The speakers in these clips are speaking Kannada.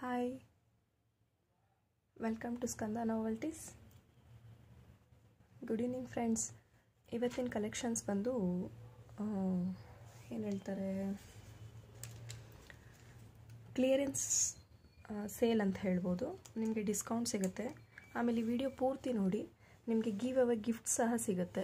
hi welcome to Skanda novelties good evening friends ಇವತ್ತಿನ ಕಲೆಕ್ಷನ್ಸ್ ಬಂದು ಏನು ಹೇಳ್ತಾರೆ ಕ್ಲಿಯರೆನ್ಸ್ ಸೇಲ್ ಅಂತ ಹೇಳ್ಬೋದು ನಿಮಗೆ ಡಿಸ್ಕೌಂಟ್ ಸಿಗುತ್ತೆ ಆಮೇಲೆ ಈ ವಿಡಿಯೋ ಪೂರ್ತಿ ನೋಡಿ ನಿಮಗೆ ಗಿವ್ ಅವೇ ಗಿಫ್ಟ್ ಸಹ ಸಿಗುತ್ತೆ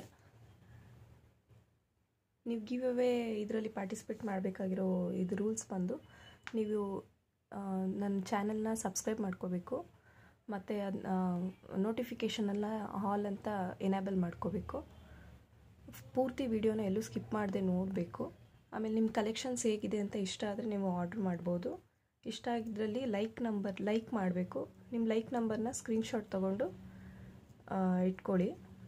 ನೀವು ಗಿವ್ ಅವೇ ಇದರಲ್ಲಿ ಪಾರ್ಟಿಸಿಪೇಟ್ ಮಾಡಬೇಕಾಗಿರೋ ಇದು ರೂಲ್ಸ್ ಬಂದು ನೀವು ನನ್ನ ಚಾನಲ್ನ ಸಬ್ಸ್ಕ್ರೈಬ್ ಮಾಡ್ಕೋಬೇಕು ಮತ್ತು ಅದನ್ನ ನೋಟಿಫಿಕೇಷನೆಲ್ಲ ಹಾಲ್ ಅಂತ ಎನೇಬಲ್ ಮಾಡ್ಕೋಬೇಕು ಪೂರ್ತಿ ವಿಡಿಯೋನ ಎಲ್ಲೂ ಸ್ಕಿಪ್ ಮಾಡದೆ ನೋಡಬೇಕು ಆಮೇಲೆ ನಿಮ್ಮ ಕಲೆಕ್ಷನ್ಸ್ ಹೇಗಿದೆ ಅಂತ ಇಷ್ಟ ಆದರೆ ನೀವು ಆರ್ಡ್ರ್ ಮಾಡ್ಬೋದು ಇಷ್ಟ ಆಗಿದ್ರಲ್ಲಿ ಲೈಕ್ ನಂಬರ್ ಲೈಕ್ ಮಾಡಬೇಕು ನಿಮ್ಮ ಲೈಕ್ ನಂಬರ್ನ ಸ್ಕ್ರೀನ್ಶಾಟ್ ತೊಗೊಂಡು ಇಟ್ಕೊಳ್ಳಿ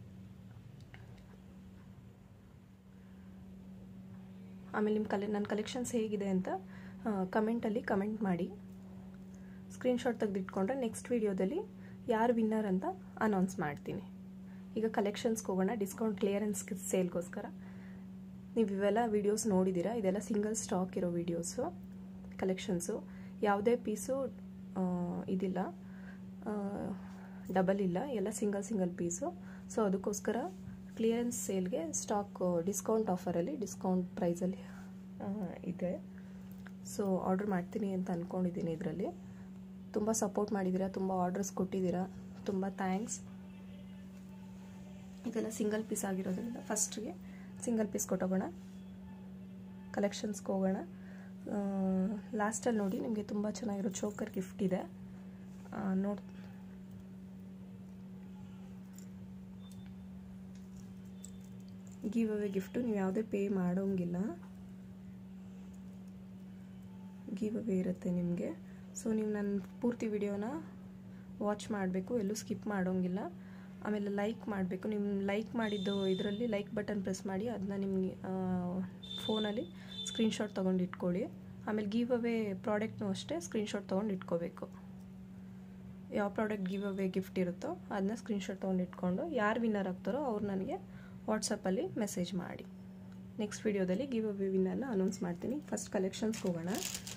ಆಮೇಲೆ ನಿಮ್ಮ ಕಲೆ ನನ್ನ ಕಲೆಕ್ಷನ್ಸ್ ಹೇಗಿದೆ ಅಂತ ಕಮೆಂಟಲ್ಲಿ ಕಮೆಂಟ್ ಮಾಡಿ ಸ್ಕ್ರೀನ್ಶಾಟ್ ತೆಗೆದಿಟ್ಕೊಂಡ್ರೆ ನೆಕ್ಸ್ಟ್ ವೀಡಿಯೋದಲ್ಲಿ ಯಾರು ವಿನ್ನರ್ ಅಂತ ಅನೌನ್ಸ್ ಮಾಡ್ತೀನಿ ಈಗ ಕಲೆಕ್ಷನ್ಸ್ಗೆ ಹೋಗೋಣ ಡಿಸ್ಕೌಂಟ್ ಕ್ಲಿಯರೆನ್ಸ್ ಸೇಲ್ಗೋಸ್ಕರ ನೀವು ಇವೆಲ್ಲ ವೀಡಿಯೋಸ್ ನೋಡಿದ್ದೀರಾ ಇದೆಲ್ಲ ಸಿಂಗಲ್ ಸ್ಟಾಕ್ ಇರೋ ವೀಡಿಯೋಸು ಕಲೆಕ್ಷನ್ಸು ಯಾವುದೇ ಪೀಸು ಇದಿಲ್ಲ ಡಬಲ್ ಇಲ್ಲ ಎಲ್ಲ ಸಿಂಗಲ್ ಸಿಂಗಲ್ ಪೀಸು ಸೊ ಅದಕ್ಕೋಸ್ಕರ ಕ್ಲಿಯರೆನ್ಸ್ ಸೇಲ್ಗೆ ಸ್ಟಾಕ್ ಡಿಸ್ಕೌಂಟ್ ಆಫರಲ್ಲಿ ಡಿಸ್ಕೌಂಟ್ ಪ್ರೈಸಲ್ಲಿ ಇದೆ ಸೊ ಆರ್ಡ್ರ್ ಮಾಡ್ತೀನಿ ಅಂತ ಅಂದ್ಕೊಂಡಿದ್ದೀನಿ ಇದರಲ್ಲಿ ತುಂಬ ಸಪೋರ್ಟ್ ಮಾಡಿದ್ದೀರಾ ತುಂಬ ಆರ್ಡರ್ಸ್ ಕೊಟ್ಟಿದ್ದೀರಾ ತುಂಬ ಥ್ಯಾಂಕ್ಸ್ ಇದೆಲ್ಲ ಸಿಂಗಲ್ ಪೀಸ್ ಆಗಿರೋದ್ರಿಂದ ಫಸ್ಟ್ಗೆ ಸಿಂಗಲ್ ಪೀಸ್ ಕೊಟ್ಟೋಗೋಣ ಕಲೆಕ್ಷನ್ಸ್ಗೆ ಹೋಗೋಣ ಲಾಸ್ಟಲ್ಲಿ ನೋಡಿ ನಿಮಗೆ ತುಂಬ ಚೆನ್ನಾಗಿರೋ ಚೋಕರ್ ಗಿಫ್ಟ್ ಇದೆ ನೋಡ್ ಗಿವ್ ಅವೇ ಗಿಫ್ಟು ನೀವು ಯಾವುದೇ ಪೇ ಮಾಡೋಂಗಿಲ್ಲ ಗಿವ್ ಅವೇ ಇರುತ್ತೆ ನಿಮಗೆ ಸೊ ನೀವು ನನ್ನ ಪೂರ್ತಿ ವಿಡಿಯೋನ ವಾಚ್ ಮಾಡಬೇಕು ಎಲ್ಲೂ ಸ್ಕಿಪ್ ಮಾಡೋಂಗಿಲ್ಲ ಆಮೇಲೆ ಲೈಕ್ ಮಾಡಬೇಕು ನಿಮ್ಮ ಲೈಕ್ ಮಾಡಿದ್ದು ಇದರಲ್ಲಿ ಲೈಕ್ ಬಟನ್ ಪ್ರೆಸ್ ಮಾಡಿ ಅದನ್ನ ನಿಮಗೆ ಫೋನಲ್ಲಿ ಸ್ಕ್ರೀನ್ಶಾಟ್ ತೊಗೊಂಡು ಇಟ್ಕೊಳ್ಳಿ ಆಮೇಲೆ ಗಿವ್ ಅವೇ ಪ್ರಾಡಕ್ಟ್ನೂ ಅಷ್ಟೇ ಸ್ಕ್ರೀನ್ಶಾಟ್ ತೊಗೊಂಡು ಇಟ್ಕೋಬೇಕು ಯಾವ ಪ್ರಾಡಕ್ಟ್ ಗಿವ್ ಅವೇ ಗಿಫ್ಟ್ ಇರುತ್ತೋ ಅದನ್ನ ಸ್ಕ್ರೀನ್ಶಾಟ್ ತೊಗೊಂಡು ಇಟ್ಕೊಂಡು ಯಾರು ವಿನ್ನರ್ ಆಗ್ತಾರೋ ಅವ್ರು ನನಗೆ ವಾಟ್ಸಪ್ಪಲ್ಲಿ ಮೆಸೇಜ್ ಮಾಡಿ ನೆಕ್ಸ್ಟ್ ವಿಡಿಯೋದಲ್ಲಿ ಗಿವ್ ಅವೇ ವಿನ್ನರ್ನ ಅನೌನ್ಸ್ ಮಾಡ್ತೀನಿ ಫಸ್ಟ್ ಕಲೆಕ್ಷನ್ಸ್ಗೆ ಹೋಗೋಣ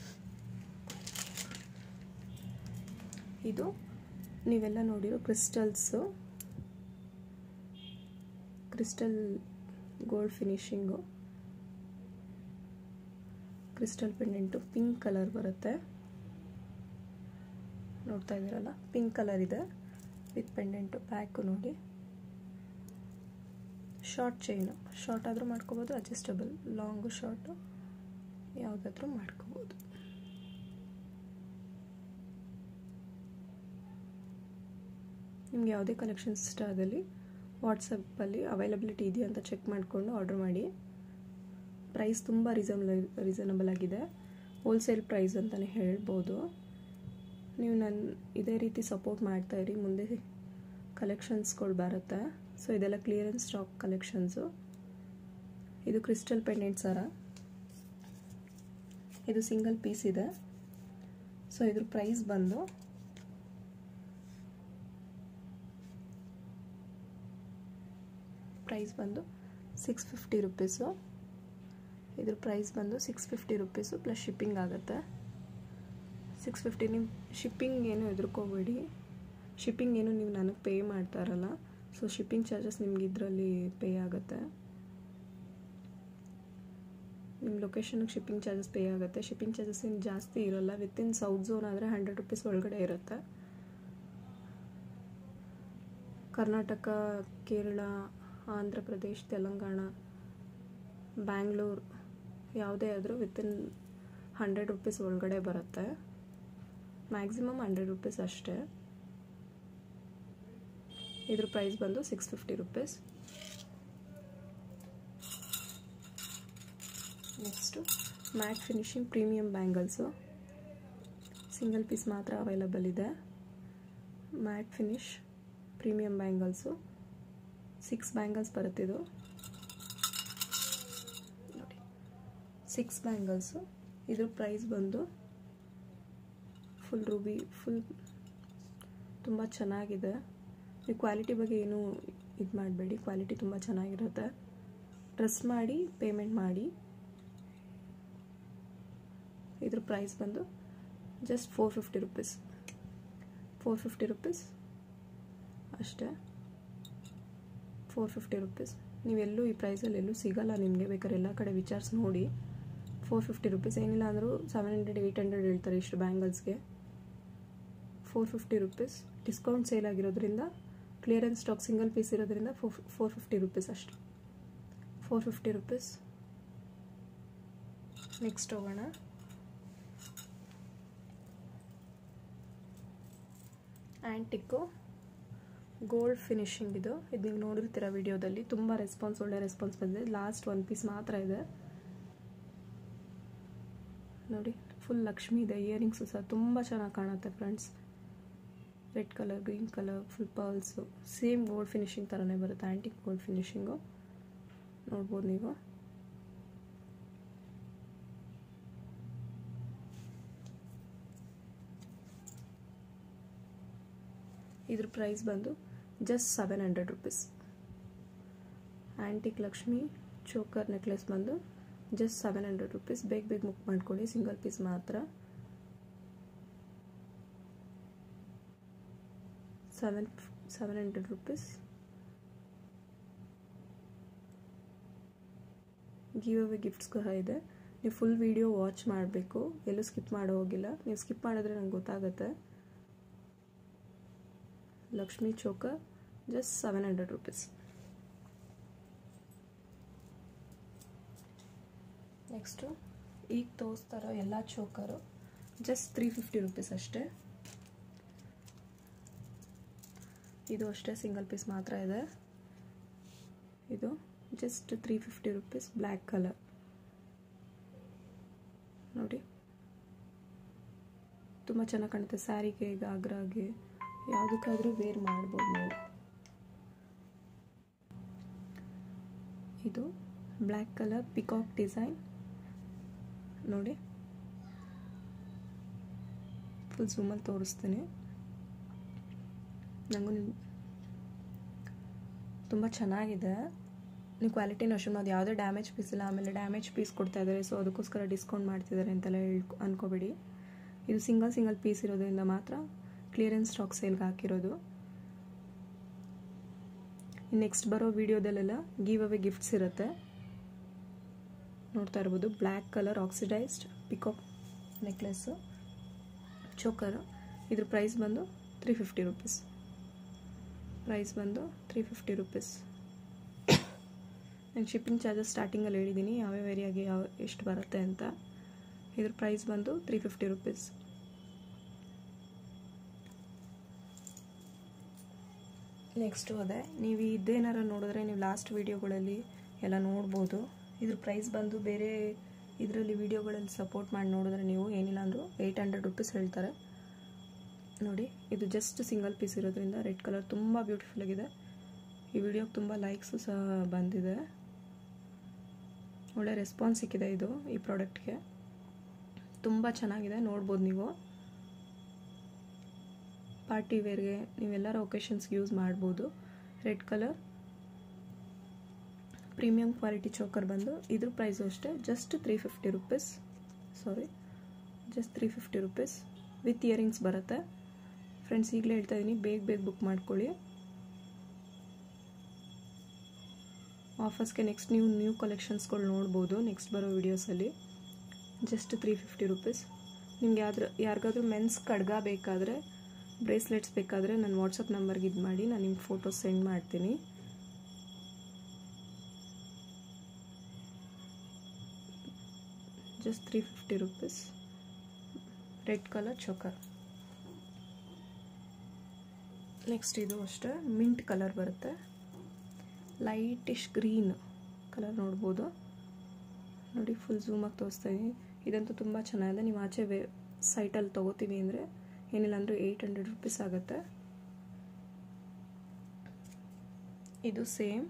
ಇದು ನೀವೆಲ್ಲ ನೋಡಿರೋ crystals crystal gold finishing crystal pendant pink colour ಬರುತ್ತೆ ನೋಡ್ತಾ ಇದ್ದೀರಲ್ಲ ಪಿಂಕ್ ಕಲರ್ ಇದೆ ವಿತ್ ಪೆಂಡೆಂಟು ಬ್ಯಾಕು ನೋಡಿ ಶಾರ್ಟ್ ಚೈನು ಶಾರ್ಟ್ ಆದರೂ ಮಾಡ್ಕೋಬೋದು ಅಡ್ಜಸ್ಟಬಲ್ ಲಾಂಗು ಶಾರ್ಟು ಯಾವುದಾದ್ರೂ ಮಾಡ್ಕೋಬೋದು ನಿಮ್ಗೆ ಯಾವುದೇ ಕಲೆಕ್ಷನ್ಸ್ ಇಷ್ಟ ಆದಲ್ಲಿ ವಾಟ್ಸಪ್ಪಲ್ಲಿ ಅವೈಲಬಿಲಿಟಿ ಇದೆಯಾ ಅಂತ ಚೆಕ್ ಮಾಡಿಕೊಂಡು ಆರ್ಡ್ರ್ ಮಾಡಿ ಪ್ರೈಸ್ ತುಂಬ ರೀಸನಬಲ್ ರೀಸನಬಲ್ ಆಗಿದೆ ಹೋಲ್ಸೇಲ್ ಪ್ರೈಸ್ ಅಂತಲೇ ಹೇಳ್ಬೋದು ನೀವು ನನ್ನ ಇದೇ ರೀತಿ ಸಪೋರ್ಟ್ ಮಾಡ್ತಾಯಿರಿ ಮುಂದೆ ಕಲೆಕ್ಷನ್ಸ್ಗಳು ಬರುತ್ತೆ ಸೊ ಇದೆಲ್ಲ ಕ್ಲಿಯರೆನ್ಸ್ ಸ್ಟಾಕ್ ಕಲೆಕ್ಷನ್ಸು ಇದು ಕ್ರಿಸ್ಟಲ್ ಪೆಂಡೆಂಟ್ ಸರ ಇದು ಸಿಂಗಲ್ ಪೀಸ್ ಇದೆ ಸೊ ಇದ್ರ ಪ್ರೈಸ್ ಬಂದು ಪ್ರೈಸ್ ಬಂದು ಸಿಕ್ಸ್ ಫಿಫ್ಟಿ ರುಪೀಸು ಇದ್ರ ಪ್ರೈಸ್ ಬಂದು six fifty rupees plus shipping ಆಗುತ್ತೆ ಸಿಕ್ಸ್ ಫಿಫ್ಟಿ ನೀವು ಶಿಪ್ಪಿಂಗ್ ಏನು ಹೆದರ್ಕೋಬೇಡಿ ಶಿಪ್ಪಿಂಗ್ ಏನು ನೀವು ನನಗೆ ಪೇ ಮಾಡ್ತಾ ಇರಲ್ಲ ಸೊ ಶಿಪ್ಪಿಂಗ್ ಚಾರ್ಜಸ್ ನಿಮ್ಗೆ ಇದರಲ್ಲಿ ಪೇ ಆಗುತ್ತೆ ನಿಮ್ಮ ಲೊಕೇಶನ್ಗೆ ಶಿಪ್ಪಿಂಗ್ ಚಾರ್ಜಸ್ ಪೇ ಆಗುತ್ತೆ ಶಿಪ್ಪಿಂಗ್ ಚಾರ್ಜಸ್ ಏನು ಜಾಸ್ತಿ ಇರೋಲ್ಲ ವಿತಿನ್ ಸೌತ್ ಝೋನ್ ಆದರೆ ಹಂಡ್ರೆಡ್ ರುಪೀಸ್ ಒಳಗಡೆ ಇರುತ್ತೆ ಕರ್ನಾಟಕ ಕೇರಳ ಆಂಧ್ರ ಪ್ರದೇಶ್ ತೆಲಂಗಾಣ ಬ್ಯಾಂಗ್ಳೂರು ಯಾವುದೇ ಆದರೂ ವಿತಿನ್ ಹಂಡ್ರೆಡ್ ರುಪೀಸ್ ಒಳಗಡೆ ಬರುತ್ತೆ ಮ್ಯಾಕ್ಸಿಮಮ್ ಹಂಡ್ರೆಡ್ ರುಪೀಸ್ ಅಷ್ಟೇ ಇದ್ರ ಪ್ರೈಸ್ ಬಂದು six fifty rupees next matte finishing premium bangles single piece ಮಾತ್ರ ಅವೈಲಬಲ್ ಇದೆ matte finish premium bangles six bangles ಬರುತ್ತಿದ್ದು ನೋಡಿ ಸಿಕ್ಸ್ ಬ್ಯಾಂಗಲ್ಸು ಇದ್ರ ಪ್ರೈಸ್ ಬಂದು ಫುಲ್ ರೂಬಿ ಫುಲ್ ತುಂಬ ಚೆನ್ನಾಗಿದೆ ನೀವು ಕ್ವಾಲಿಟಿ ಬಗ್ಗೆ ಏನೂ ಇದು ಮಾಡಬೇಡಿ ಕ್ವಾಲಿಟಿ ತುಂಬ ಚೆನ್ನಾಗಿರುತ್ತೆ ಡ್ರೆಸ್ ಮಾಡಿ ಪೇಮೆಂಟ್ ಮಾಡಿ ಇದ್ರ ಪ್ರೈಸ್ ಬಂದು just four fifty rupees four fifty rupees ಅಷ್ಟೇ ಫೋರ್ ಫಿಫ್ಟಿ ರುಪೀಸ್ ನೀವೆಲ್ಲೂ ಈ ಪ್ರೈಸಲ್ಲಿ ಎಲ್ಲೂ ಸಿಗಲ್ಲ ನಿಮಗೆ ಬೇಕಾದ್ರೆ ಎಲ್ಲ ಕಡೆ ವಿಚಾರಿಸಿ ನೋಡಿ ಫೋರ್ ಫಿಫ್ಟಿ ರುಪೀಸ್ ಏನಿಲ್ಲ ಅಂದರೂ ಸೆವೆನ್ ಹಂಡ್ರೆಡ್ ಏಯ್ಟ್ ಹಂಡ್ರೆಡ್ ಹೇಳ್ತಾರೆ ಇಷ್ಟು ಬ್ಯಾಂಗಲ್ಸ್ಗೆ four fifty rupees discount sale ಆಗಿರೋದ್ರಿಂದ ಕ್ಲಿಯರೆನ್ಸ್ ಸ್ಟಾಕ್ ಸಿಂಗಲ್ ಪೀಸ್ ಇರೋದ್ರಿಂದ ಫೋ ಫೋರ್ ಫಿಫ್ಟಿ ರುಪೀಸ್ ಅಷ್ಟು ಫೋರ್ ಫಿಫ್ಟಿ ರುಪೀಸ್ ನೆಕ್ಸ್ಟ್ ಹೋಗೋಣ ಆ್ಯಂಟಿಕ್ಕು ಗೋಲ್ಡ್ ಫಿನಿಶಿಂಗ್ ಇದು ಇದು ನೀವು ನೋಡಿರ್ತೀರ ವಿಡಿಯೋದಲ್ಲಿ ತುಂಬ ರೆಸ್ಪಾನ್ಸ್ ಒಳ್ಳೆ ರೆಸ್ಪಾನ್ಸ್ ಬಂದಿದೆ ಲಾಸ್ಟ್ ಒನ್ ಪೀಸ್ ಮಾತ್ರ ಇದೆ ನೋಡಿ ಫುಲ್ ಲಕ್ಷ್ಮಿ ಇದೆ ಇಯರಿಂಗ್ಸು ಸಹ ತುಂಬ ಚೆನ್ನಾಗಿ ಕಾಣುತ್ತೆ friends red colour green colour full pearls same gold finishing ಥರನೇ ಬರುತ್ತೆ ಆ್ಯಂಟಿಕ್ ಗೋಲ್ಡ್ ಫಿನಿಶಿಂಗು ನೋಡ್ಬೋದು ನೀವು ಇದ್ರ ಪ್ರೈಸ್ ಬಂದು just seven hundred rupees antique Lakshmi choker necklace ಬಂದು ಜಸ್ಟ್ ಸೆವೆನ್ ಹಂಡ್ರೆಡ್ ರುಪೀಸ್ ಬೇಗ ಬೇಗ ಬುಕ್ ಮಾಡ್ಕೊಳ್ಳಿ ಸಿಂಗಲ್ ಪೀಸ್ ಮಾತ್ರ seven seven hundred rupees give away gifts ಸಹ ಇದೆ ನೀವು ಫುಲ್ ವಿಡಿಯೋ ವಾಚ್ ಮಾಡಬೇಕು ಎಲ್ಲೂ ಸ್ಕಿಪ್ ಮಾಡೋ ಹೋಗಿಲ್ಲ ನೀವು ಸ್ಕಿಪ್ ಮಾಡಿದ್ರೆ ನಂಗೆ ಗೊತ್ತಾಗುತ್ತೆ Lakshmi choker just seven hundred rupees next ಈಗ ತೋರಿಸ್ತಾರೋ ಎಲ್ಲ choker just three fifty rupees ಅಷ್ಟೇ ಇದು ಅಷ್ಟೇ ಸಿಂಗಲ್ ಪೀಸ್ ಮಾತ್ರ ಇದೆ ಇದು just three fifty rupees black colour ನೋಡಿ ತುಂಬ ಚೆನ್ನಾಗಿ ಕಾಣುತ್ತೆ ಸ್ಯಾರಿಗೆ ಗಾಗ್ರಾಗೆ ಯಾವುದಕ್ಕಾದರೂ ವೇರ್ ಮಾಡ್ಬೋದು ನೀವು ಇದು ಬ್ಲ್ಯಾಕ್ ಕಲರ್ ಪಿಕಾಕ್ ಡಿಸೈನ್ ನೋಡಿ ಫುಲ್ ಝೂಮಲ್ಲಿ ತೋರಿಸ್ತೀನಿ ನನಗೂ ತುಂಬ ಚೆನ್ನಾಗಿದೆ ನೀವು ಕ್ವಾಲಿಟಿನ ಅಷ್ಟು ಅದು ಯಾವುದೇ ಡ್ಯಾಮೇಜ್ ಪೀಸ್ ಇಲ್ಲ ಆಮೇಲೆ ಡ್ಯಾಮೇಜ್ ಪೀಸ್ ಕೊಡ್ತಾ ಇದ್ದಾರೆ ಸೊ ಅದಕ್ಕೋಸ್ಕರ ಡಿಸ್ಕೌಂಟ್ ಮಾಡ್ತಿದ್ದಾರೆ ಅಂತೆಲ್ಲ ಹೇಳ್ ಅನ್ಕೋಬೇಡಿ ಇದು ಸಿಂಗಲ್ ಸಿಂಗಲ್ ಪೀಸ್ ಇರೋದ್ರಿಂದ ಮಾತ್ರ ಕ್ಲಿಯರೆನ್ಸ್ ಸ್ಟಾಕ್ ಸೇಲ್ಗೆ ಹಾಕಿರೋದು ನೆಕ್ಸ್ಟ್ ಬರೋ ವಿಡಿಯೋದಲ್ಲೆಲ್ಲ ಗಿವ್ ಅವೇ ಗಿಫ್ಟ್ಸ್ ಇರುತ್ತೆ ನೋಡ್ತಾ ಇರ್ಬೋದು black colour oxidised peacock necklace choker ಇದ್ರ ಪ್ರೈಸ್ ಬಂದು ತ್ರೀ ಫಿಫ್ಟಿ ರುಪೀಸ್ ಪ್ರೈಸ್ ಬಂದು ತ್ರೀ ಫಿಫ್ಟಿ ರುಪೀಸ್ ನಾನು ಶಿಪ್ಪಿಂಗ್ ಚಾರ್ಜಸ್ ಸ್ಟಾರ್ಟಿಂಗಲ್ಲಿ ಹೇಳಿದ್ದೀನಿ ಯಾವ್ಯಾವ ಏರಿಯಾಗೆ ಯಾವ ಎಷ್ಟು ಬರುತ್ತೆ ಅಂತ ಇದ್ರ ಪ್ರೈಸ್ ಬಂದು ತ್ರೀ ಫಿಫ್ಟಿ ರುಪೀಸ್ ನೆಕ್ಸ್ಟು ಅದೇ ನೀವು ಇದೇನಾರ ನೋಡಿದ್ರೆ ನೀವು ಲಾಸ್ಟ್ ವೀಡಿಯೋಗಳಲ್ಲಿ ಎಲ್ಲ ನೋಡ್ಬೋದು ಇದ್ರ ಪ್ರೈಸ್ ಬಂದು ಬೇರೆ ಇದರಲ್ಲಿ ವೀಡಿಯೋಗಳಲ್ಲಿ ಸಪೋರ್ಟ್ ಮಾಡಿ ನೋಡಿದ್ರೆ ನೀವು ಏನಿಲ್ಲ ಅಂದರೂ ಏಯ್ಟ್ ಹಂಡ್ರೆಡ್ ರುಪೀಸ್ ಹೇಳ್ತಾರೆ ನೋಡಿ ಇದು ಜಸ್ಟ್ ಸಿಂಗಲ್ ಪೀಸ್ ಇರೋದ್ರಿಂದ ರೆಡ್ ಕಲರ್ ತುಂಬ ಬ್ಯೂಟಿಫುಲ್ ಆಗಿದೆ ಈ ವಿಡಿಯೋಗೆ ತುಂಬ ಲೈಕ್ಸು ಸಹ ಬಂದಿದೆ ಒಳ್ಳೆ ರೆಸ್ಪಾನ್ಸ್ ಸಿಕ್ಕಿದೆ ಇದು ಈ ಪ್ರಾಡಕ್ಟ್ಗೆ ತುಂಬ ಚೆನ್ನಾಗಿದೆ ನೋಡ್ಬೋದು ನೀವು ಪಾರ್ಟಿ ವೇರ್ಗೆ ನೀವೆಲ್ಲರ ಒಕೇಶನ್ಸ್ಗೆ ಯೂಸ್ ಮಾಡ್ಬೋದು red colour premium quality choker ಬಂದು ಇದ್ರ ಪ್ರೈಸು ಅಷ್ಟೇ just three fifty rupees sorry just three fifty rupees with earrings ಬರುತ್ತೆ ಫ್ರೆಂಡ್ಸ್ ಈಗಲೇ ಹೇಳ್ತಾ ಇದ್ದೀನಿ ಬೇಗ ಬೇಗ ಬುಕ್ ಮಾಡ್ಕೊಳ್ಳಿ ಆಫರ್ಸ್ಗೆ ನೆಕ್ಸ್ಟ್ ನೀವು ನ್ಯೂ ಕಲೆಕ್ಷನ್ಸ್ಗಳು ನೋಡ್ಬೋದು ನೆಕ್ಸ್ಟ್ ಬರೋ ವೀಡಿಯೋಸಲ್ಲಿ ಜಸ್ಟ್ ತ್ರೀ ಫಿಫ್ಟಿ ರುಪೀಸ್ ನಿಮ್ಗೆ ಯಾವ್ದ್ರ ಯಾರಿಗಾದ್ರೂ ಮೆನ್ಸ್ ಕಡ್ಗ ಬೇಕಾದರೆ ಬ್ರೇಸ್ಲೆಟ್ಸ್ ಬೇಕಾದರೆ ನನ್ನ ವಾಟ್ಸಪ್ ನಂಬರ್ಗೆ ಇದು ಮಾಡಿ ನಾನು ನಿಮ್ಗೆ ಫೋಟೋಸ್ ಸೆಂಡ್ ಮಾಡ್ತೀನಿ just three fifty rupees red colour choker next ಇದು ಅಷ್ಟೇ ಮಿಂಟ್ ಕಲರ್ ಬರುತ್ತೆ ಲೈಟಿಶ್ ಗ್ರೀನ್ ಕಲರ್ ನೋಡ್ಬೋದು ನೋಡಿ ಫುಲ್ ಝೂಮಾಗಿ ತೋರಿಸ್ತಾ ಇದ್ದೀನಿ ಇದಂತೂ ತುಂಬ ಚೆನ್ನಾಗಿದೆ ನೀವು ಆಚೆ ವೇ ಸೈಟಲ್ಲಿ ತೊಗೋತೀವಿ ಅಂದರೆ ಏನಿಲ್ಲ ಅಂದರೂ ಏಯ್ಟ್ ಹಂಡ್ರೆಡ್ ರುಪೀಸ್ ಆಗುತ್ತೆ ಇದು ಸೇಮ್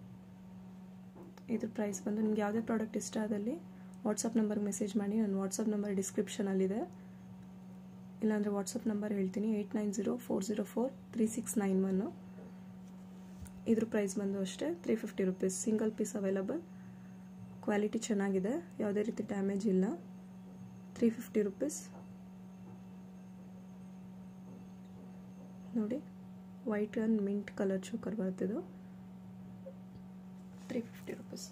ಇದ್ರ ಪ್ರೈಸ್ ಬಂದು ನಿಮ್ಗೆ ಯಾವುದೇ ಪ್ರಾಡಕ್ಟ್ ಇಷ್ಟ ಆದಲ್ಲಿ ವಾಟ್ಸಪ್ ನಂಬರ್ಗೆ ಮೆಸೇಜ್ ಮಾಡಿ ನನ್ನ ವಾಟ್ಸಪ್ ನಂಬರ್ ಡಿಸ್ಕ್ರಿಪ್ಷನಲ್ಲಿದೆ ಇಲ್ಲಾಂದರೆ ವಾಟ್ಸಪ್ ನಂಬರ್ ಹೇಳ್ತೀನಿ eight nine zero four zero four three six nine one ಇದ್ರ ಪ್ರೈಸ್ ಬಂದು ಅಷ್ಟೇ three fifty rupees single piece available quality ಚೆನ್ನಾಗಿದೆ ಯಾವುದೇ ರೀತಿ ಡ್ಯಾಮೇಜ್ ಇಲ್ಲ ತ್ರೀ ಫಿಫ್ಟಿ ರುಪೀಸ್ ನೋಡಿ white and mint colour choker ಬರುತ್ತಿದ್ದು ತ್ರೀ ಫಿಫ್ಟಿ ರುಪೀಸ್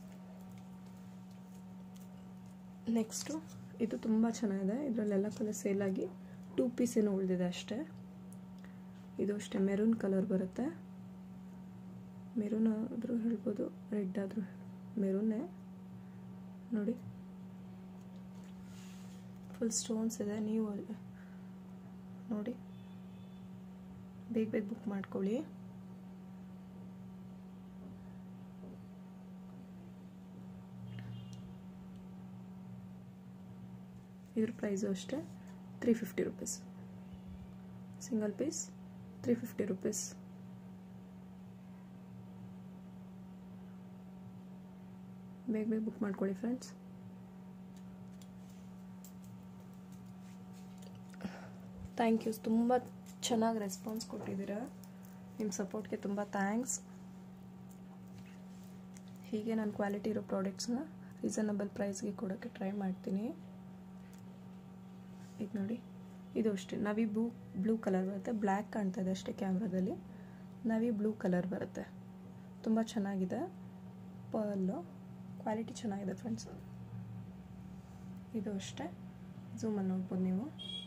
ನೆಕ್ಸ್ಟು ಇದು ತುಂಬ ಚೆನ್ನಾಗಿದೆ ಇದರಲ್ಲೆಲ್ಲ ಕಲರ್ ಸೇಲಾಗಿ ಟೂ ಪೀಸ್ ಏನೋ ಉಳಿದಿದೆ ಅಷ್ಟೇ ಇದು ಅಷ್ಟೇ ಮೆರೂನ್ ಕಲರ್ ಬರುತ್ತೆ ಮೆರೂನ್ ಆದರೂ ಹೇಳ್ಬೋದು ರೆಡ್ ಆದರೂ ಮೆರೂನೇ ನೋಡಿ ಫುಲ್ ಸ್ಟೋನ್ಸ್ ಇದೆ ನೀವು ನೋಡಿ ಬೇಗ ಬೇಗ ಬುಕ್ ಮಾಡ್ಕೊಳ್ಳಿ ಇದ್ರ ಪ್ರೈಸು ಅಷ್ಟೇ three fifty rupees single piece three fifty rupees ಬೇಗ ಬೇಗ ಬುಕ್ ಮಾಡ್ಕೊಳ್ಳಿ ಫ್ರೆಂಡ್ಸ್ ಥ್ಯಾಂಕ್ ಯು ತುಂಬ ಚೆನ್ನಾಗಿ ರೆಸ್ಪಾನ್ಸ್ ಕೊಟ್ಟಿದ್ದೀರಾ ನಿಮ್ಮ ಸಪೋರ್ಟ್ಗೆ ತುಂಬ ಥ್ಯಾಂಕ್ಸ್ ಹೀಗೆ ನಾನು ಕ್ವಾಲಿಟಿ ಇರೋ ಪ್ರಾಡಕ್ಟ್ಸ್ನ ರೀಸನಬಲ್ ಪ್ರೈಸ್ಗೆ ಕೊಡೋಕ್ಕೆ ಟ್ರೈ ಮಾಡ್ತೀನಿ ಇದು ನೋಡಿ ಇದು ಅಷ್ಟೇ ನವಿ ಬ್ಲೂ ಬ್ಲೂ ಕಲರ್ ಬರುತ್ತೆ ಬ್ಲ್ಯಾಕ್ ಕಾಣ್ತಾ ಇದೆ ಅಷ್ಟೇ ಕ್ಯಾಮ್ರಾದಲ್ಲಿ ನವಿ ಬ್ಲೂ ಕಲರ್ ಬರುತ್ತೆ ತುಂಬ ಚೆನ್ನಾಗಿದೆ ಪರ್ಲು ಕ್ವಾಲಿಟಿ ಚೆನ್ನಾಗಿದೆ ಫ್ರೆಂಡ್ಸ್ ಇದು ಅಷ್ಟೇ ಝೂಮಲ್ಲಿ ನೋಡ್ಬೋದು ನೀವು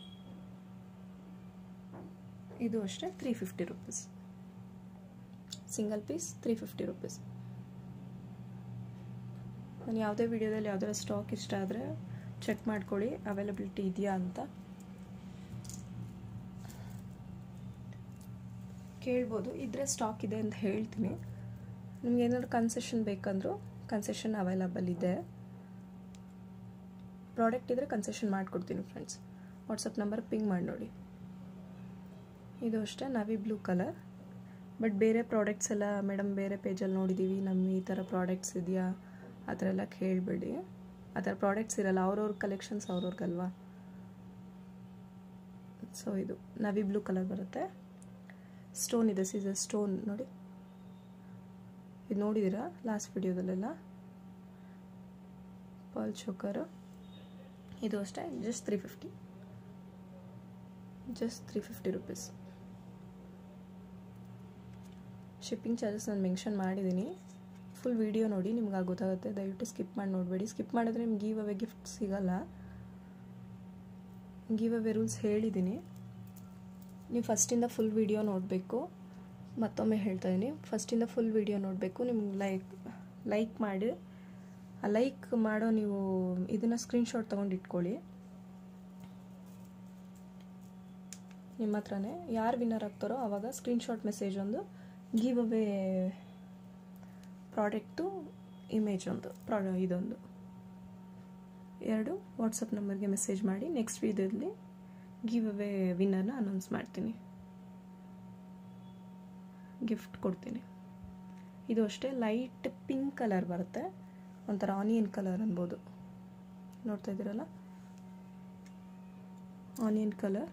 ಇದು ಅಷ್ಟೇ three fifty rupees single piece three fifty rupees ನಾನು ಯಾವುದೇ ವಿಡಿಯೋದಲ್ಲಿ ಯಾವುದರ ಸ್ಟಾಕ್ ಇಷ್ಟ ಆದರೆ ಚೆಕ್ ಮಾಡ್ಕೊಳ್ಳಿ ಅವೈಲಬಿಲಿಟಿ ಇದೆಯಾ ಅಂತ ಕೇಳ್ಬೋದು ಇದ್ರೆ ಸ್ಟಾಕ್ ಇದೆ ಅಂತ ಹೇಳ್ತೀನಿ ನಿಮ್ಗೆ ಏನಾದ್ರು ಕನ್ಸೆಷನ್ ಬೇಕಂದ್ರೂ ಕನ್ಸೆಷನ್ ಅವೈಲಬಲ್ ಇದೆ ಪ್ರಾಡಕ್ಟ್ ಇದ್ದರೆ ಕನ್ಸೆಷನ್ ಮಾಡಿಕೊಡ್ತೀನಿ ಫ್ರೆಂಡ್ಸ್ ವಾಟ್ಸಪ್ ನಂಬರ್ ಪಿಂಗ್ ಮಾಡಿ ನೋಡಿ ಇದು ಅಷ್ಟೇ ನವಿ ಬ್ಲೂ ಕಲರ್ ಬಟ್ ಬೇರೆ ಪ್ರಾಡಕ್ಟ್ಸ್ ಎಲ್ಲ ಮೇಡಮ್ ಬೇರೆ ಪೇಜಲ್ಲಿ ನೋಡಿದ್ದೀವಿ ನಮ್ಮ ಈ ಥರ ಪ್ರಾಡಕ್ಟ್ಸ್ ಇದೆಯಾ ಆ ಥರ ಎಲ್ಲ ಕೇಳಬೇಡಿ ಆ ಥರ ಪ್ರಾಡಕ್ಟ್ಸ್ ಇರಲ್ಲ ಅವ್ರವ್ರ ಕಲೆಕ್ಷನ್ಸ್ ಅವ್ರವ್ರಿಗಲ್ವಾ ಸೊ ಇದು ನವಿ ಬ್ಲೂ ಕಲರ್ ಬರುತ್ತೆ ಸ್ಟೋನ್ ಇದೆ ಸೀಸರ್ ಸ್ಟೋನ್ ನೋಡಿ ಇದು ನೋಡಿದ್ದೀರಾ ಲಾಸ್ಟ್ ವಿಡಿಯೋದಲ್ಲೆಲ್ಲ ಪರ್ಲ್ ಚೋಕರು ಇದು ಅಷ್ಟೇ just three fifty just three fifty rupees shipping charges ನಾನು ಮೆನ್ಷನ್ ಮಾಡಿದ್ದೀನಿ ಫುಲ್ ವೀಡಿಯೋ ನೋಡಿ ನಿಮ್ಗೆ ಆಗ ಗೊತ್ತಾಗುತ್ತೆ ದಯವಿಟ್ಟು ಸ್ಕಿಪ್ ಮಾಡಿ ನೋಡಬೇಡಿ ಸ್ಕಿಪ್ ಮಾಡಿದ್ರೆ ನಿಮ್ಗೆ ಗೀವ್ ಅವೇ ಗಿಫ್ಟ್ ಸಿಗಲ್ಲ ಗೀವ್ ಅವೇ ರೂಲ್ಸ್ ಹೇಳಿದ್ದೀನಿ ನೀವು ಫಸ್ಟಿಂದ ಫುಲ್ ವೀಡಿಯೋ ನೋಡಬೇಕು ಮತ್ತೊಮ್ಮೆ ಹೇಳ್ತಾ ಇದ್ದೀನಿ ಫಸ್ಟಿಂದ ಫುಲ್ ವೀಡಿಯೋ ನೋಡಬೇಕು ನಿಮ್ಗೆ ಲೈಕ್ ಲೈಕ್ ಮಾಡಿ ಆ ಲೈಕ್ ಮಾಡೋ ನೀವು ಇದನ್ನು ಸ್ಕ್ರೀನ್ಶಾಟ್ ತೊಗೊಂಡು ಇಟ್ಕೊಳ್ಳಿ ನಿಮ್ಮ ಹತ್ರನೇ ಯಾರು ವಿನ್ನರ್ ಆಗ್ತಾರೋ ಆವಾಗ ಸ್ಕ್ರೀನ್ಶಾಟ್ ಮೆಸೇಜ್ ಒಂದು ಗಿವ್ ಅವೇ ಪ್ರಾಡಕ್ಟು ಇಮೇಜ್ ಒಂದು ಪ್ರಾಡ ಇದೊಂದು ಎರಡು ವಾಟ್ಸಪ್ ನಂಬರ್ಗೆ ಮೆಸೇಜ್ ಮಾಡಿ ನೆಕ್ಸ್ಟ್ ವೀಡಿಯೋದಲ್ಲಿ ಗಿವ್ ಅವೇ ವಿನ್ನರ್ನ ಅನೌನ್ಸ್ ಮಾಡ್ತೀನಿ ಗಿಫ್ಟ್ ಕೊಡ್ತೀನಿ ಇದು ಅಷ್ಟೇ ಲೈಟ್ ಪಿಂಕ್ ಕಲರ್ ಬರುತ್ತೆ ಒಂಥರ ಆನಿಯನ್ ಕಲರ್ ಅನ್ಬೋದು ನೋಡ್ತಾ ಇದ್ದೀರಲ್ಲ ಆನಿಯನ್ ಕಲರ್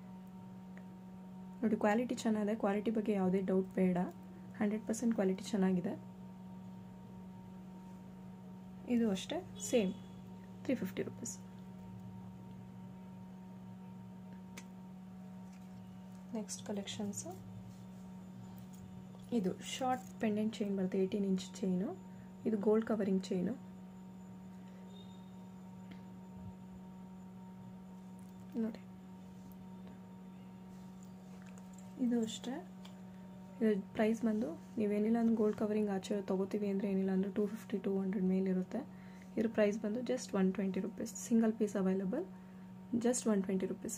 ನೋಡಿ ಕ್ವಾಲಿಟಿ ಚೆನ್ನಾಗಿದೆ ಕ್ವಾಲಿಟಿ ಬಗ್ಗೆ ಯಾವುದೇ ಡೌಟ್ ಬೇಡ ಹಂಡ್ರೆಡ್ ಪರ್ಸೆಂಟ್ ಕ್ವಾಲಿಟಿ ಚೆನ್ನಾಗಿದೆ ಇದು ಅಷ್ಟೇ same three fifty rupees next collections ಇದು ಶಾರ್ಟ್ ಪೆಂಡೆಂಟ್ ಚೈನ್ ಬರುತ್ತೆ ಏಯ್ಟೀನ್ ಇಂಚ್ ಚೈನು ಇದು ಗೋಲ್ಡ್ ಕವರಿಂಗ್ ಚೈನು ನೋಡಿ ಇದು ಅಷ್ಟೇ ಇದು ಪ್ರೈಸ್ ಬಂದು ನೀವೇನಿಲ್ಲ ಅಂದ್ರೆ ಗೋಲ್ಡ್ ಕವರಿಂಗ್ ಆಚೆ ತೊಗೋತೀವಿ ಅಂದರೆ ಏನಿಲ್ಲ ಅಂದರೆ ಟೂ ಫಿಫ್ಟಿ ಟೂ ಹಂಡ್ರೆಡ್ ಮೇಲಿರುತ್ತೆ ಇದ್ರ ಪ್ರೈಸ್ ಬಂದು just one twenty rupees single piece available just one twenty rupees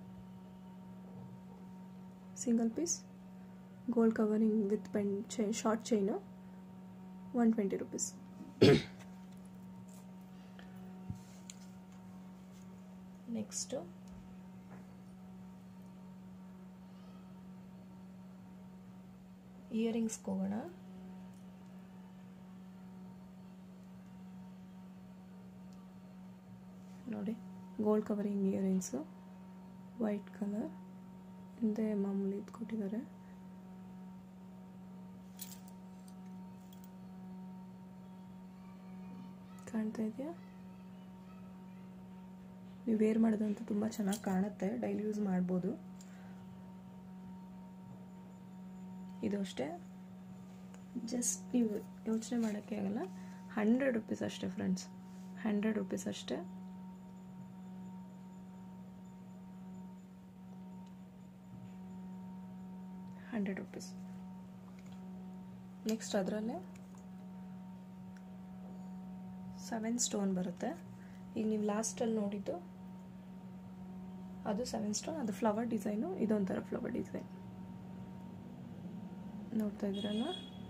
single piece gold covering with ಪೆನ್ ಚೈ short chain one twenty rupees next ಇಯರಿಂಗ್ಸ್ಗೆ ಹೋಗೋಣ ನೋಡಿ gold covering earrings white colour ಹಿಂದೆ ಮಾಮೂಲಿ ಇದು ಕೊಟ್ಟಿದ್ದಾರೆ ಕಾಣ್ತಾ ಇದೆಯಾ ನೀವು ವೇರ್ ಮಾಡೋದಂತೂ ತುಂಬ ಚೆನ್ನಾಗಿ ಕಾಣುತ್ತೆ ಡೈಲಿ ಯೂಸ್ ಮಾಡ್ಬೋದು ಇದು ಅಷ್ಟೇ ಜಸ್ಟ್ ನೀವು ಯೋಚನೆ ಮಾಡೋಕ್ಕೆ ಆಗಲ್ಲ ಹಂಡ್ರೆಡ್ ರುಪೀಸ್ ಅಷ್ಟೇ ಫ್ರೆಂಡ್ಸ್ ಹಂಡ್ರೆಡ್ ರುಪೀಸ್ ಅಷ್ಟೇ ಹಂಡ್ರೆಡ್ ರುಪೀಸ್ ನೆಕ್ಸ್ಟ್ ಅದರಲ್ಲೇ ಸೆವೆನ್ ಸ್ಟೋನ್ ಬರುತ್ತೆ ಈಗ ನೀವು ಲಾಸ್ಟಲ್ಲಿ ನೋಡಿದ್ದು ಅದು ಸೆವೆನ್ ಸ್ಟೋನ್ ಅದು ಫ್ಲವರ್ ಡಿಸೈನು ಇದೊಂಥರ ಫ್ಲವರ್ ಡಿಸೈನ್ ನೋಡ್ತಾ ಇದ್ದೀರಲ್ಲ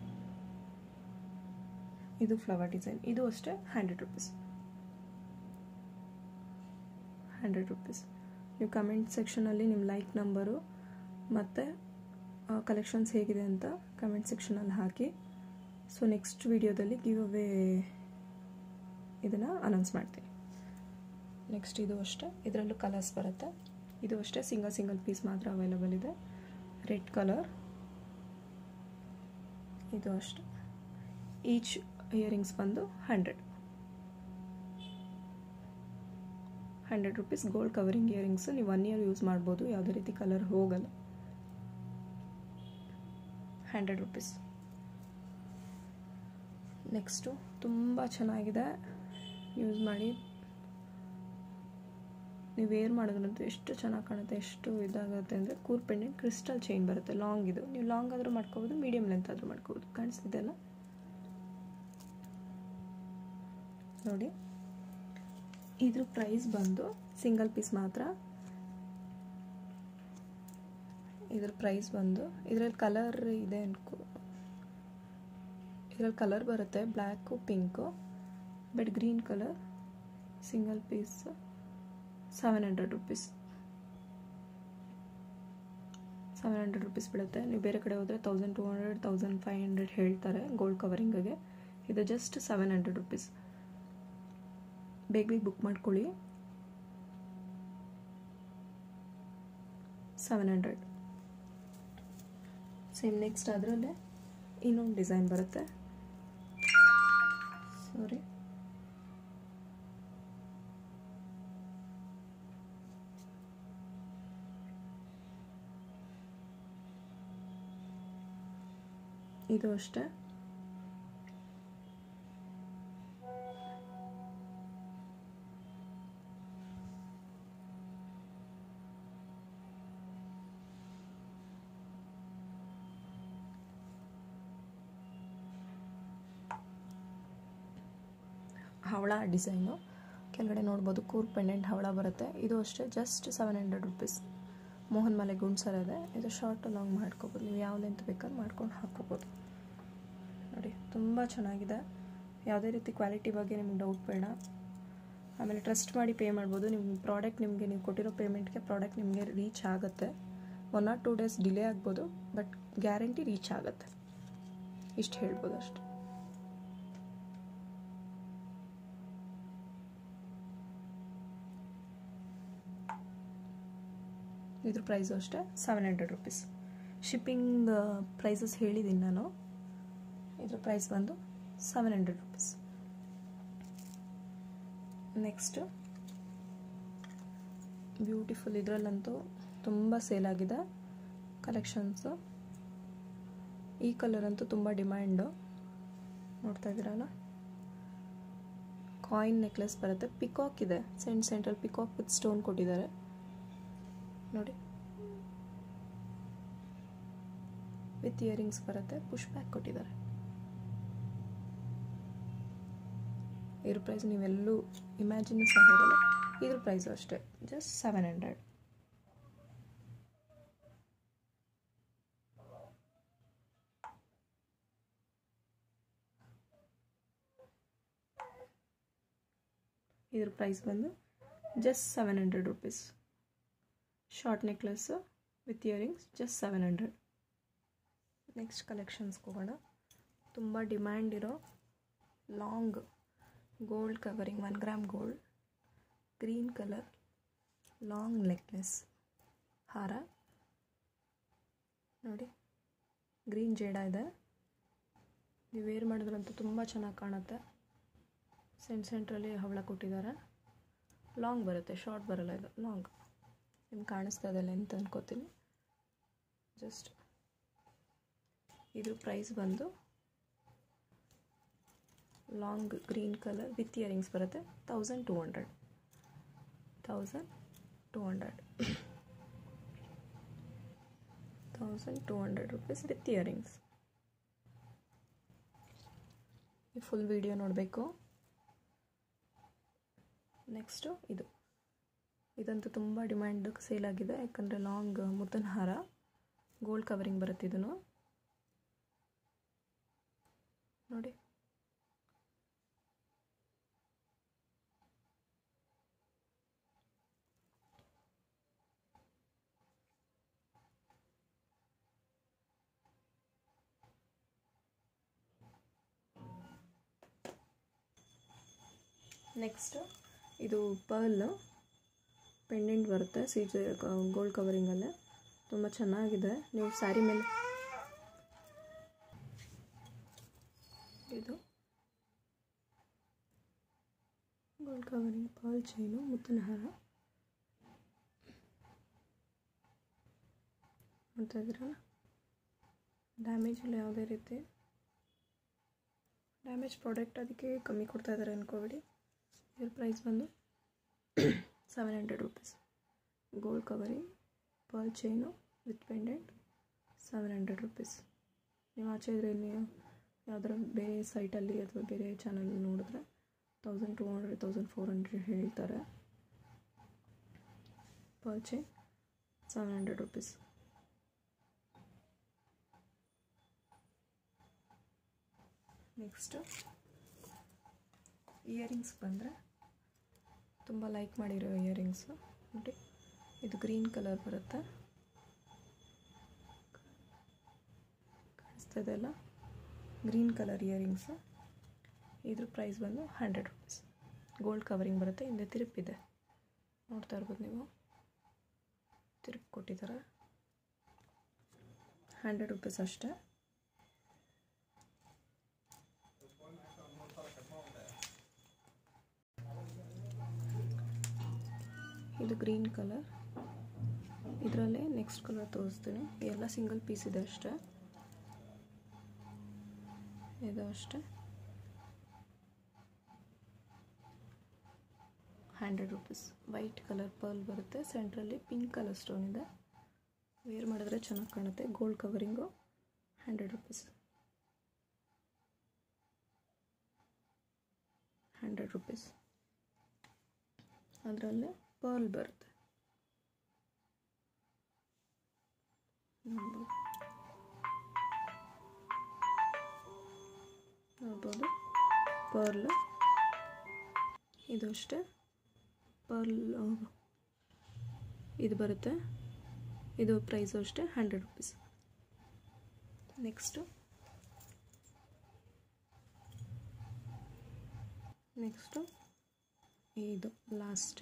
ಇದು ಫ್ಲವರ್ ಡಿಸೈನ್ ಇದು ಅಷ್ಟೇ ಹಂಡ್ರೆಡ್ ರುಪೀಸ್ ಹಂಡ್ರೆಡ್ ರುಪೀಸ್ ನೀವು ಕಮೆಂಟ್ ಸೆಕ್ಷನಲ್ಲಿ ನಿಮ್ಮ ಲೈಕ್ ನಂಬರು ಮತ್ತು ಕಲೆಕ್ಷನ್ಸ್ ಹೇಗಿದೆ ಅಂತ ಕಮೆಂಟ್ ಸೆಕ್ಷನಲ್ಲಿ ಹಾಕಿ ಸೊ ನೆಕ್ಸ್ಟ್ ವಿಡಿಯೋದಲ್ಲಿ ಗಿವ್ ಅವೇ ಇದನ್ನು ಅನೌನ್ಸ್ ಮಾಡ್ತೀನಿ ನೆಕ್ಸ್ಟ್ ಇದು ಅಷ್ಟೇ ಇದರಲ್ಲೂ ಕಲರ್ಸ್ ಬರುತ್ತೆ ಇದು ಅಷ್ಟೇ ಸಿಂಗಲ್ ಸಿಂಗಲ್ ಪೀಸ್ ಮಾತ್ರ ಅವೈಲಬಲ್ ಇದೆ ರೆಡ್ ಕಲರ್ ಇದು ಅಷ್ಟೆ ಈಚ್ ಇಯರಿಂಗ್ಸ್ ಬಂದು hundred hundred rupees gold covering earrings ನೀವು ಒನ್ ಇಯರ್ ಯೂಸ್ ಮಾಡ್ಬೋದು ಯಾವುದೇ ರೀತಿ ಕಲರ್ ಹೋಗಲ್ಲ ಹಂಡ್ರೆಡ್ ರುಪೀಸ್ ನೆಕ್ಸ್ಟು ತುಂಬ ಚೆನ್ನಾಗಿದೆ ಯೂಸ್ ಮಾಡಿ ನೀವು ವೇರ್ ಮಾಡೋದ್ರಂತೂ ಎಷ್ಟು ಚೆನ್ನಾಗಿ ಕಾಣುತ್ತೆ ಎಷ್ಟು ಇದಾಗುತ್ತೆ ಅಂದರೆ ಕೂರ್ ಪೆಂಡೆಂಟ್ ಕ್ರಿಸ್ಟಲ್ ಚೈನ್ ಬರುತ್ತೆ ಲಾಂಗ್ ಇದು ನೀವು ಲಾಂಗ್ ಆದರೂ ಮಾಡ್ಕೋಬೋದು ಮೀಡಿಯಮ್ ಲೆಂತ್ ಆದರೂ ಮಾಡ್ಕೋಬೋದು ಕಾಣಿಸ್ತಿದೆಯಲ್ಲ ನೋಡಿ ಇದ್ರ ಪ್ರೈಸ್ ಬಂದು ಸಿಂಗಲ್ ಪೀಸ್ ಮಾತ್ರ ಇದ್ರ ಪ್ರೈಸ್ ಬಂದು ಇದರಲ್ಲಿ ಕಲರ್ ಇದೆ ಅನ್ಕೋ ಇದರಲ್ಲಿ ಕಲರ್ ಬರುತ್ತೆ black pink but green colour single piece seven hundred rupees seven hundred rupees ಬೀಳುತ್ತೆ ನೀವು ಬೇರೆ ಕಡೆ ಹೋದರೆ thousand two hundred thousand five hundred ಹೇಳ್ತಾರೆ ಗೋಲ್ಡ್ ಕವರಿಂಗಿಗೆ ಇದು ಜಸ್ಟ್ ಸೆವೆನ್ ಹಂಡ್ರೆಡ್ ರುಪೀಸ್ ಬೇಗ ಬೇಗ ಬುಕ್ ಮಾಡ್ಕೊಳ್ಳಿ ಸೆವೆನ್ ಹಂಡ್ರೆಡ್ ಸೇಮ್ ನೆಕ್ಸ್ಟ್ ಅದರಲ್ಲೇ ಇನ್ನೊಂದು ಡಿಸೈನ್ ಬರುತ್ತೆ ಸಾರಿ ಇದು ಅಷ್ಟೇ ಹವಳ ಡಿಸೈನು ಕೆಳಗಡೆ ನೋಡ್ಬೋದು ಕೂರ್ ಪೆಂಡೆಂಟ್ ಹವಳ ಬರುತ್ತೆ ಇದು ಅಷ್ಟೇ ಜಸ್ಟ್ ಸೆವೆನ್ ಹಂಡ್ರೆಡ್ ರುಪೀಸ್ ಮೋಹನ್ ಮಲೆ ಗುಂಡ್ಸರ್ ಇದೆ ಇದು ಶಾರ್ಟ್ ಲಾಂಗ್ ಮಾಡ್ಕೋಬೋದು ನೀವು ಯಾವ ಲೆಂತ್ ಬೇಕಾದ್ರೆ ಮಾಡ್ಕೊಂಡು ಹಾಕ್ಕೋಬೋದು ನೋಡಿ ತುಂಬ ಚೆನ್ನಾಗಿದೆ ಯಾವುದೇ ರೀತಿ ಕ್ವಾಲಿಟಿ ಬಗ್ಗೆ ನಿಮ್ಗೆ ಡೌಟ್ ಬೇಡ ಆಮೇಲೆ ಟ್ರಸ್ಟ್ ಮಾಡಿ ಪೇ ಮಾಡ್ಬೋದು ನಿಮ್ಮ ಪ್ರಾಡಕ್ಟ್ ನಿಮಗೆ ನೀವು ಕೊಟ್ಟಿರೋ ಪೇಮೆಂಟ್ಗೆ ಪ್ರಾಡಕ್ಟ್ ನಿಮಗೆ ರೀಚ್ ಆಗುತ್ತೆ one or two days delay ಆಗ್ಬೋದು ಬಟ್ ಗ್ಯಾರಂಟಿ ರೀಚ್ ಆಗುತ್ತೆ ಇಷ್ಟು ಹೇಳ್ಬೋದು ಅಷ್ಟೆ ಇದ್ರ ಪ್ರೈಸು ಅಷ್ಟೇ seven hundred rupees shipping prices ಹೇಳಿದ್ದೀನಿ ನಾನು ಇದ್ರ ಪ್ರೈಸ್ ಬಂದು seven hundred rupees next beautiful ಇದರಲ್ಲಂತೂ ತುಂಬ ಸೇಲ್ ಆಗಿದೆ ಕಲೆಕ್ಷನ್ಸು ಈ ಕಲರ್ ಅಂತೂ ತುಂಬ ಡಿಮ್ಯಾಂಡು ನೋಡ್ತಾ ಇದ್ದೀರಲ್ಲ ಕಾಯಿನ್ ನೆಕ್ಲೆಸ್ ಬರುತ್ತೆ ಪಿಕಾಕ್ ಇದೆ ಸೆಂಟ್ ಸೆಂಟ್ರಲ್ ಪಿಕಾಕ್ ವಿತ್ ಸ್ಟೋನ್ ಕೊಟ್ಟಿದ್ದಾರೆ ನೋಡಿ ವಿತ್ ಇಯರಿಂಗ್ಸ್ ಬರುತ್ತೆ ಪುಷ್ ಬ್ಯಾಕ್ ಕೊಟ್ಟಿದ್ದಾರೆ ಇದ್ರ ಪ್ರೈಸ್ ನೀವೆಲ್ಲೂ ಇಮ್ಯಾಜಿನ್ ಸಹ ಇರಲ್ಲ ಇದ್ರ ಪ್ರೈಸು ಅಷ್ಟೇ ಜಸ್ಟ್ ಸೆವೆನ್ ಹಂಡ್ರೆಡ್ ಇದ್ರ ಪ್ರೈಸ್ ಬಂದು just seven hundred rupees short necklace with earrings just seven hundred next ಕಲೆಕ್ಷನ್ಸ್ಗೆ ಹೋಗೋಣ ತುಂಬ ಡಿಮ್ಯಾಂಡ್ ಇರೋ long gold covering one gram gold green colour long necklace ಹಾರ ನೋಡಿ ಗ್ರೀನ್ ಜೇಡ ಇದೆ ನೀವು ವೇರ್ ಮಾಡಿದ್ರಂತೂ ತುಂಬ ಚೆನ್ನಾಗಿ ಕಾಣುತ್ತೆ ಸೆಂಟ್ ಸೆಂಟ್ರಲ್ಲಿ ಹವಳ ಕೊಟ್ಟಿದ್ದಾರೆ ಲಾಂಗ್ ಬರುತ್ತೆ ಶಾರ್ಟ್ ಬರಲ್ಲ ಇದು ಲಾಂಗ್ ನಿಮ್ಗೆ ಕಾಣಿಸ್ತಾ ಇದೆ ಲೆಂತ್ ಅನ್ಕೋತೀನಿ ಜಸ್ಟ್ ಇದ್ರ ಪ್ರೈಸ್ ಬಂದು long green colour with earrings ಬರುತ್ತೆ thousand two hundred thousand two hundred thousand two hundred rupees with earrings ಈ ಫುಲ್ ವಿಡಿಯೋ ನೋಡಬೇಕು ನೆಕ್ಸ್ಟು ಇದು ಇದಂತೂ ತುಂಬ ಡಿಮ್ಯಾಂಡ್ ಸೇಲ್ ಆಗಿದೆ ಯಾಕಂದರೆ ಲಾಂಗ್ ಮುದ್ದನ ಹಾರ ಗೋಲ್ಡ್ ಕವರಿಂಗ್ ಬರುತ್ತೆ ಇದನ್ನು ನೋಡಿ ನೆಕ್ಸ್ಟು ಇದು ಪರ್ಲ್ ಪೆಂಡೆಂಟ್ ಬರುತ್ತೆ ಸೀಜ್ ಗೋಲ್ಡ್ ಕವರಿಂಗಲ್ಲೇ ತುಂಬ ಚೆನ್ನಾಗಿದೆ ನೀವು ಸ್ಯಾರಿ ಮೇಲೆ ಇದು ಗೋಲ್ಡ್ ಕವರಿಂಗ್ ಪರ್ಲ್ ಚೈನು ಮುತ್ತಿನ ಹಾರ ನೋಡ್ತಾ ಇದ್ದೀರಲ್ಲ ಡ್ಯಾಮೇಜ್ ಇಲ್ಲ ಯಾವುದೇ ರೀತಿ ಡ್ಯಾಮೇಜ್ ಪ್ರಾಡಕ್ಟ್ ಅದಕ್ಕೆ ಕಮ್ಮಿ ಕೊಡ್ತಾ ಇದ್ದಾರೆ ಅನ್ಕೋಬೇಡಿ ಇದ್ರ ಪ್ರೈಸ್ ಬಂದು seven hundred rupees gold covering pearl chain with pendant seven hundred rupees ನೀವು ಆಚೆ ಇದ್ರೆ ನೀವು ಯಾವ್ದಾರ ಬೇರೆ ಸೈಟಲ್ಲಿ ಅಥವಾ ಬೇರೆ ಚಾನಲ್ ನೋಡಿದ್ರೆ thousand two hundred thousand four hundred ಹೇಳ್ತಾರೆ pearl chain seven hundred rupees next earrings ಬಂದರೆ ತುಂಬ ಲೈಕ್ ಮಾಡಿರೋ ಇಯರಿಂಗ್ಸು ನೋಡಿ ಇದು ಗ್ರೀನ್ ಕಲರ್ ಬರುತ್ತೆ ಕಾಣಿಸ್ತಾ ಇದೆಯಲ್ಲ ಗ್ರೀನ್ ಕಲರ್ ಇಯರಿಂಗ್ಸು ಇದ್ರ ಪ್ರೈಸ್ ಬಂದು ಹಂಡ್ರೆಡ್ ರುಪೀಸ್ ಗೋಲ್ಡ್ ಕವರಿಂಗ್ ಬರುತ್ತೆ ಹಿಂದೆ ತಿರುಪಿದೆ ನೋಡ್ತಾ ಇರ್ಬೋದು ನೀವು ತಿರುಪು ಕೊಟ್ಟಿದ್ದಾರೆ ಹಂಡ್ರೆಡ್ ರುಪೀಸ್ ಅಷ್ಟೇ ಇದು ಗ್ರೀನ್ ಕಲರ್ ಇದರಲ್ಲೇ ನೆಕ್ಸ್ಟ್ ಕಲರ್ ತೋರಿಸ್ತೀನಿ ಎಲ್ಲ ಸಿಂಗಲ್ ಪೀಸ್ ಇದೆ ಅಷ್ಟೇ ಇದು ಅಷ್ಟೇ hundred rupees white colour pearl ಬರುತ್ತೆ ಸೆಂಟ್ರಲ್ಲಿ ಪಿಂಕ್ ಕಲರ್ ಸ್ಟೋನ್ ಇದೆ ವೇರ್ ಮಾಡಿದ್ರೆ ಚೆನ್ನಾಗಿ ಕಾಣುತ್ತೆ gold covering hundred rupees hundred rupees ಅದರಲ್ಲೇ ಪರ್ಲ್ ಬರುತ್ತೆ ನೋಡ್ಬೋದು ನೋಡ್ಬೋದು ಪರ್ಲ್ ಇದು ಅಷ್ಟೇ ಪರ್ಲ್ ಇದು ಬರುತ್ತೆ ಇದು ಪ್ರೈಸು ಅಷ್ಟೇ ಹಂಡ್ರೆಡ್ ರುಪೀಸ್ ನೆಕ್ಸ್ಟು ನೆಕ್ಸ್ಟು ಇದು ಲಾಸ್ಟ್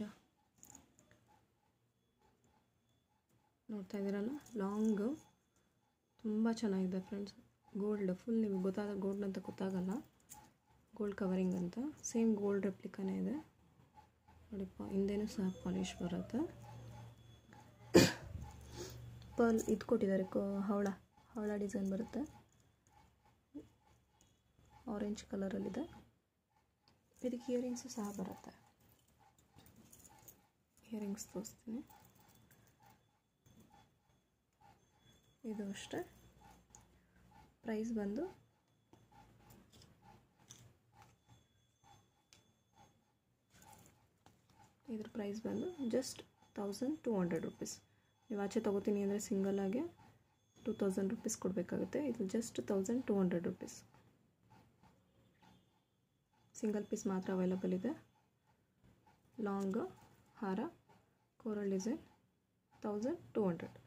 ನೋಡ್ತಾ ಇದ್ದೀರಲ್ಲ ಲಾಂಗು ತುಂಬ ಚೆನ್ನಾಗಿದೆ ಫ್ರೆಂಡ್ಸ್ ಗೋಲ್ಡ್ ಫುಲ್ ನಿಮಗೆ ಗೊತ್ತಾದ ಗೋಲ್ಡ್ ಅಂತ ಗೊತ್ತಾಗಲ್ಲ ಗೋಲ್ಡ್ ಕವರಿಂಗ್ ಅಂತ ಸೇಮ್ ಗೋಲ್ಡ್ ರೆಪ್ಲಿಕಾನೇ ಇದೆ ನೋಡಿಪ್ಪ ಹಿಂದೆನೂ ಸಹ ಪಾಲಿಶ್ ಬರುತ್ತೆ ಪರ್ಲ್ ಇದು ಕೊಟ್ಟಿದ್ದಾರೆ ಕೋ ಹವಳ ಹವಳ ಡಿಸೈನ್ ಬರುತ್ತೆ ಆರೆಂಜ್ ಕಲರಲ್ಲಿದೆ ಇದಕ್ಕೆ ಇಯರಿಂಗ್ಸು ಸಹ ಬರುತ್ತೆ ಇಯರಿಂಗ್ಸ್ ತೋರಿಸ್ತೀನಿ ಇದು ಅಷ್ಟೇ ಪ್ರೈಸ್ ಬಂದು ಇದ್ರ ಪ್ರೈಸ್ ಬಂದು just thousand two hundred rupees ನೀವು ಆಚೆ ತೊಗೋತೀನಿ ಅಂದರೆ ಸಿಂಗಲಾಗೆ ಟೂ ತೌಸಂಡ್ ರುಪೀಸ್ ಕೊಡಬೇಕಾಗುತ್ತೆ ಇದು just thousand two hundred rupees single piece ಮಾತ್ರ ಅವೈಲಬಲ್ ಇದೆ ಲಾಂಗ್ ಹಾರ coral design thousand two hundred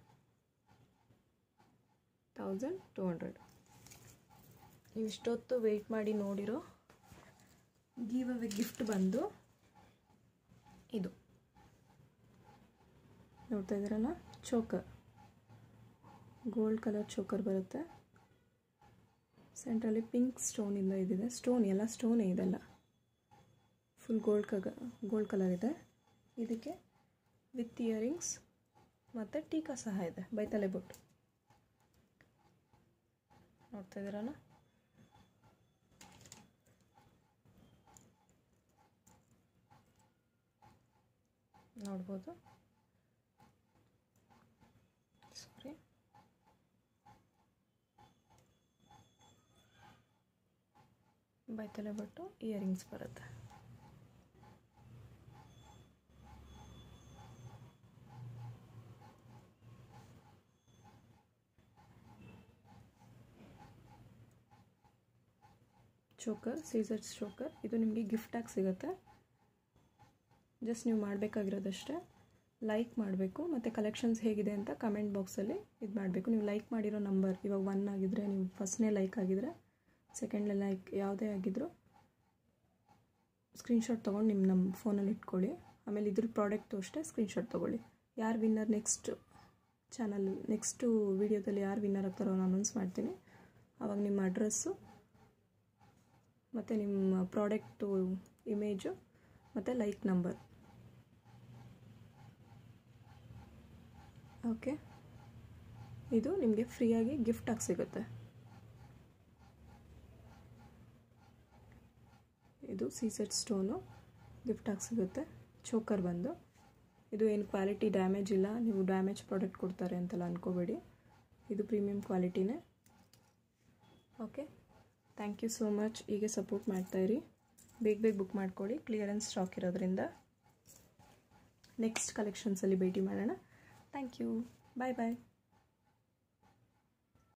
thousand two hundred ನೀವು ಇಷ್ಟೊತ್ತು ವೆಯ್ಟ್ ಮಾಡಿ ನೋಡಿರೋ ಗಿವ್ ಅವೇ ಗಿಫ್ಟ್ ಬಂದು ಇದು ನೋಡ್ತಾ ಇದ್ದೀರಲ್ಲ ಚೋಕರ್ ಗೋಲ್ಡ್ ಕಲರ್ ಚೋಕರ್ ಬರುತ್ತೆ ಸೆಂಟ್ರಲ್ಲಿ ಪಿಂಕ್ ಸ್ಟೋನಿಂದ ಇದಿದೆ ಸ್ಟೋನ್ ಎಲ್ಲ ಸ್ಟೋನೇ ಇದೆಲ್ಲ ಫುಲ್ ಗೋಲ್ಡ್ ಕಗ ಗೋಲ್ಡ್ ಕಲರ್ ಇದೆ ಇದಕ್ಕೆ ವಿತ್ ಇಯರಿಂಗ್ಸ್ ಮತ್ತು ಟೀಕಾ ಸಹ ಇದೆ ಬೈತಲೆ ಬೊಟ್ಟು ನೋಡ್ತಾ ಇದ್ದೀರಲ್ಲ ನೋಡ್ಬೋದು ಸಾರಿ ಬೈತಲೆ ಬಿಟ್ಟು ಇಯರಿಂಗ್ಸ್ ಬರುತ್ತೆ ಚೋಕರ್ ಸೀಸರ್ಸ್ ಚೋಕರ್ ಇದು ನಿಮಗೆ ಗಿಫ್ಟಾಗಿ ಸಿಗುತ್ತೆ ಜಸ್ಟ್ ನೀವು ಮಾಡಬೇಕಾಗಿರೋದಷ್ಟೇ ಲೈಕ್ ಮಾಡಬೇಕು ಮತ್ತು ಕಲೆಕ್ಷನ್ಸ್ ಹೇಗಿದೆ ಅಂತ ಕಮೆಂಟ್ ಬಾಕ್ಸಲ್ಲಿ ಇದು ಮಾಡಬೇಕು ನೀವು ಲೈಕ್ ಮಾಡಿರೋ ನಂಬರ್ ಇವಾಗ ಒನ್ ಆಗಿದ್ದರೆ ನೀವು ಫಸ್ಟ್ನೇ ಲೈಕ್ ಆಗಿದ್ರೆ ಸೆಕೆಂಡ್ನೇ ಲೈಕ್ ಯಾವುದೇ ಆಗಿದ್ದರೂ ಸ್ಕ್ರೀನ್ಶಾಟ್ ತೊಗೊಂಡು ನಿಮ್ಮ ನಮ್ಮ ಫೋನಲ್ಲಿ ಇಟ್ಕೊಳ್ಳಿ ಆಮೇಲೆ ಇದ್ರ ಪ್ರಾಡಕ್ಟು ಅಷ್ಟೇ ಸ್ಕ್ರೀನ್ಶಾಟ್ ತೊಗೊಳ್ಳಿ ಯಾರು ವಿನ್ನರ್ ನೆಕ್ಸ್ಟ್ ಚಾನಲ್ ನೆಕ್ಸ್ಟು ವೀಡಿಯೋದಲ್ಲಿ ಯಾರು ವಿನ್ನರ್ ಆಗ್ತಾರೋ ನಾನು ಅನೌನ್ಸ್ ಮಾಡ್ತೀನಿ ಆವಾಗ ನಿಮ್ಮ ಅಡ್ರೆಸ್ಸು ಮತ್ತು ನಿಮ್ಮ ಪ್ರಾಡಕ್ಟು ಇಮೇಜು ಮತ್ತು ಲೈಕ್ ನಂಬರ್ ಓಕೆ ಇದು ನಿಮಗೆ ಫ್ರೀಯಾಗಿ ಗಿಫ್ಟಾಗಿ ಸಿಗುತ್ತೆ ಇದು ಸೀಸೆಟ್ ಸ್ಟೋನು ಗಿಫ್ಟಾಗಿ ಸಿಗುತ್ತೆ ಚೋಕರ್ ಬಂದು ಇದು ಏನು ಕ್ವಾಲಿಟಿ ಡ್ಯಾಮೇಜ್ ಇಲ್ಲ ನೀವು ಡ್ಯಾಮೇಜ್ ಪ್ರಾಡಕ್ಟ್ ಕೊಡ್ತಾರೆ ಅಂತೆಲ್ಲ ಅಂದ್ಕೋಬೇಡಿ ಇದು ಪ್ರೀಮಿಯಂ ಕ್ವಾಲಿಟಿನೇ okay thank you so much ಹೀಗೆ ಸಪೋರ್ಟ್ ಮಾಡ್ತಾಯಿರಿ ಬೇಗ ಬೇಗ ಬುಕ್ ಮಾಡ್ಕೊಳ್ಳಿ ಕ್ಲಿಯರೆನ್ಸ್ ಸ್ಟಾಕ್ ಇರೋದ್ರಿಂದ ನೆಕ್ಸ್ಟ್ ಕಲೆಕ್ಷನ್ಸಲ್ಲಿ ಭೇಟಿ ಮಾಡೋಣ ಥ್ಯಾಂಕ್ ಯು ಬಾಯ್ ಬಾಯ್